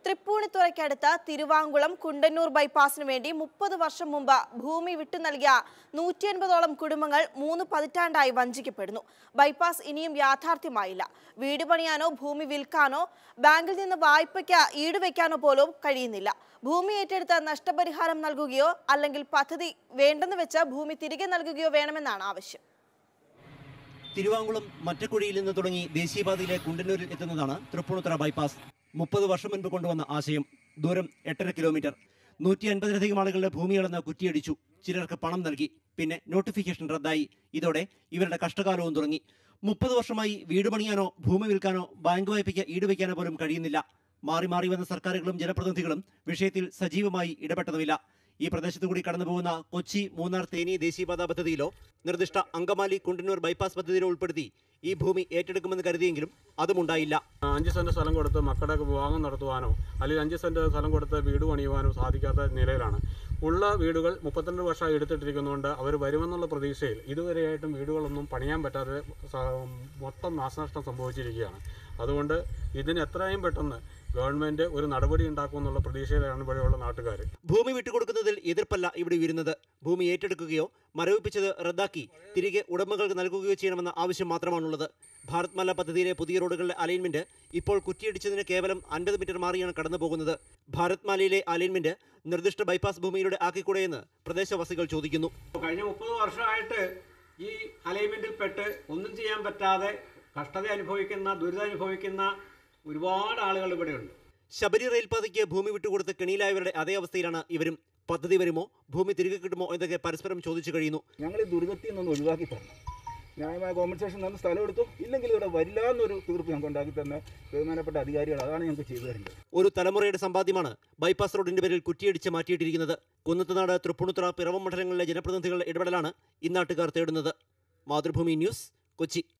തൃപ്പൂണിത്തുറയ്ക്കടുത്ത് തിരുവാങ്കുളം കുണ്ടന്നൂർ ബൈപ്പാസിന് വേണ്ടി മുപ്പത് വർഷം മുമ്പ് ഭൂമി വിട്ടു നൽകിയ നൂറ്റി അൻപതോളം കുടുംബങ്ങൾ മൂന്ന് പതിറ്റാണ്ടായി വഞ്ചിക്കപ്പെടുന്നു ബൈപ്പാസ് ഇനിയും യാഥാർത്ഥ്യമായില്ല വീട് പണിയാനോ ഭൂമി വിൽക്കാനോ ബാങ്കിൽ നിന്ന് വായ്പയ്ക്ക് ഈടുവെക്കാനോ പോലും കഴിയുന്നില്ല ഭൂമി ഏറ്റെടുത്ത് നഷ്ടപരിഹാരം നൽകുകയോ അല്ലെങ്കിൽ പദ്ധതി വേണ്ടെന്ന് വെച്ച് ഭൂമി തിരികെ നൽകുകയോ വേണമെന്നാണ് ആവശ്യം തിരുവാങ്കുളം മറ്റക്കുഴിയിൽ നിന്ന് തുടങ്ങി ദേശീയപാതയിലെ കുണ്ടന്നൂരിൽ എത്തുന്നതാണ് തൃപ്പൂണിത്തുറ ബൈപ്പാസ് മുപ്പത് വർഷം മുൻപ് കൊണ്ടുവന്ന ആശയം ദൂരം എട്ടര കിലോമീറ്റർ നൂറ്റി അൻപതിലധികം ആളുകളുടെ ഭൂമികളെന്ന് കുറ്റിയടിച്ചു ചിലർക്ക് പണം നൽകി പിന്നെ നോട്ടിഫിക്കേഷൻ റദ്ദായി ഇതോടെ ഇവരുടെ കഷ്ടകാലവും തുടങ്ങി മുപ്പത് വർഷമായി വീട് പണിയാനോ ഭൂമി വിൽക്കാനോ ബാങ്ക് വായ്പയ്ക്ക് ഈടുവയ്ക്കാനോ പോലും കഴിയുന്നില്ല മാറി മാറി വന്ന സർക്കാരുകളും ജനപ്രതിനിധികളും വിഷയത്തിൽ സജീവമായി ഇടപെട്ടതുമില്ല ഈ പ്രദേശത്തു കൂടി കടന്നു പോകുന്ന കൊച്ചി മൂന്നാർ തേനി ദേശീയപാത പദ്ധതിയിലോ നിർദ്ദിഷ്ട അങ്കമാലി കുണ്ടന്നൂർ ബൈപ്പാസ് പദ്ധതിയിലോ ഉൾപ്പെടുത്തി ഈ ഭൂമി ഏറ്റെടുക്കുമെന്ന് കരുതിയെങ്കിലും അതുമുണ്ടായില്ല അഞ്ച് സെന്റ് സ്ഥലം കൊടുത്ത് മക്കളുടെ വിവാഹം നടത്തുവാനോ അല്ലെങ്കിൽ അഞ്ച് സെന്റ് സ്ഥലം കൊടുത്ത് വീട് പണിയുവാനോ സാധിക്കാത്ത നിലയിലാണ് ഉള്ള വീടുകൾ മുപ്പത്തിരണ്ട് വർഷമായി എടുത്തിട്ടിരിക്കുന്നതുകൊണ്ട് അവർ വരുമെന്നുള്ള പ്രതീക്ഷയിൽ ഇതുവരെയായിട്ടും വീടുകളൊന്നും പണിയാൻ പറ്റാതെ സ- മൊത്തം നാശനഷ്ടം സംഭവിച്ചിരിക്കുകയാണ് അതുകൊണ്ട് ഇതിന് എത്രയും പെട്ടെന്ന് ഗവൺമെൻറ് ഒരു നടപടി ഉണ്ടാക്കുമെന്നുള്ള പ്രതീക്ഷയിലാണ് ഇവിടെയുള്ള നാട്ടുകാർ ഭൂമി വിട്ടുകൊടുക്കുന്നതിൽ എതിർപ്പല്ല ഇവിടെ ഉയരുന്നത് ഭൂമി ഏറ്റെടുക്കുകയോ മരവിപ്പിച്ചത് റദ്ദാക്കി തിരികെ ഉടമകൾക്ക് നൽകുകയോ ചെയ്യണമെന്ന ആവശ്യം മാത്രമാണുള്ളത് ഭാരത് മാല പദ്ധതിയിലെ പുതിയ റോഡുകളുടെ അലൈൻമെന്റ് ഇപ്പോൾ കുറ്റിയടിച്ചതിന് കേവലം അൻപത് മീറ്റർ മാറിയാണ് കടന്നു പോകുന്നത് ഭാരത് മാലയിലെ അലൈൻമെന്റ് നിർദ്ദിഷ്ട ബൈപ്പാസ് ഭൂമിയിലൂടെ ആക്കിക്കൂടെയെന്ന് പ്രദേശവാസികൾ ചോദിക്കുന്നു കഴിഞ്ഞ മുപ്പത് വർഷമായിട്ട് ഈ അലൈൻമെന്റിൽ പെട്ട് ഒന്നും ചെയ്യാൻ പറ്റാതെ കഷ്ടത അനുഭവിക്കുന്ന ദുരിതം അനുഭവിക്കുന്ന ഒരുപാട് ആളുകൾ ഇവിടെയുണ്ട് ശബരി റെയിൽപാതയ്ക്ക് ഭൂമി വിട്ടുകൊടുത്ത് കെണിയിലായവരുടെ അതേ അവസ്ഥയിലാണ് ഇവരും പദ്ധതി വരുമോ ഭൂമി തിരികെ കിട്ടുമോ എന്നൊക്കെ പരസ്പരം ചോദിച്ചു കഴിയുന്നു ഞങ്ങൾ ഈ ദുരിതത്തിൽ നിന്നൊന്ന് ഒഴിവാക്കി തരണം ന്യായമായ കോമ്പൻസേഷൻ തന്ന് സ്ഥലം എടുത്തു ഇല്ലെങ്കിൽ ഇവിടെ വരില്ല എന്നൊരു തീർപ്പ് ഞങ്ങൾക്ക് ഉണ്ടാക്കി തന്നെ ബഹുമാനപ്പെട്ട അധികാരികൾ അതാണ് ഞങ്ങൾക്ക് ചെയ്തു തരേണ്ടത് ഒരു തലമുറയുടെ സമ്പാദ്യമാണ് ബൈപ്പാസ് റോഡിന്റെ പേരിൽ കുറ്റിയടിച്ച് മാറ്റിയിട്ടിരിക്കുന്നത് കുന്നത്തുനാട് തൃപ്പൂണിത്തുറ പിറവം മണ്ഡലങ്ങളിലെ ജനപ്രതിനിധികളുടെ ഇടപെടലാണ് ഇന്നാട്ടുകാർ തേടുന്നത് മാതൃഭൂമി ന്യൂസ് കൊച്ചി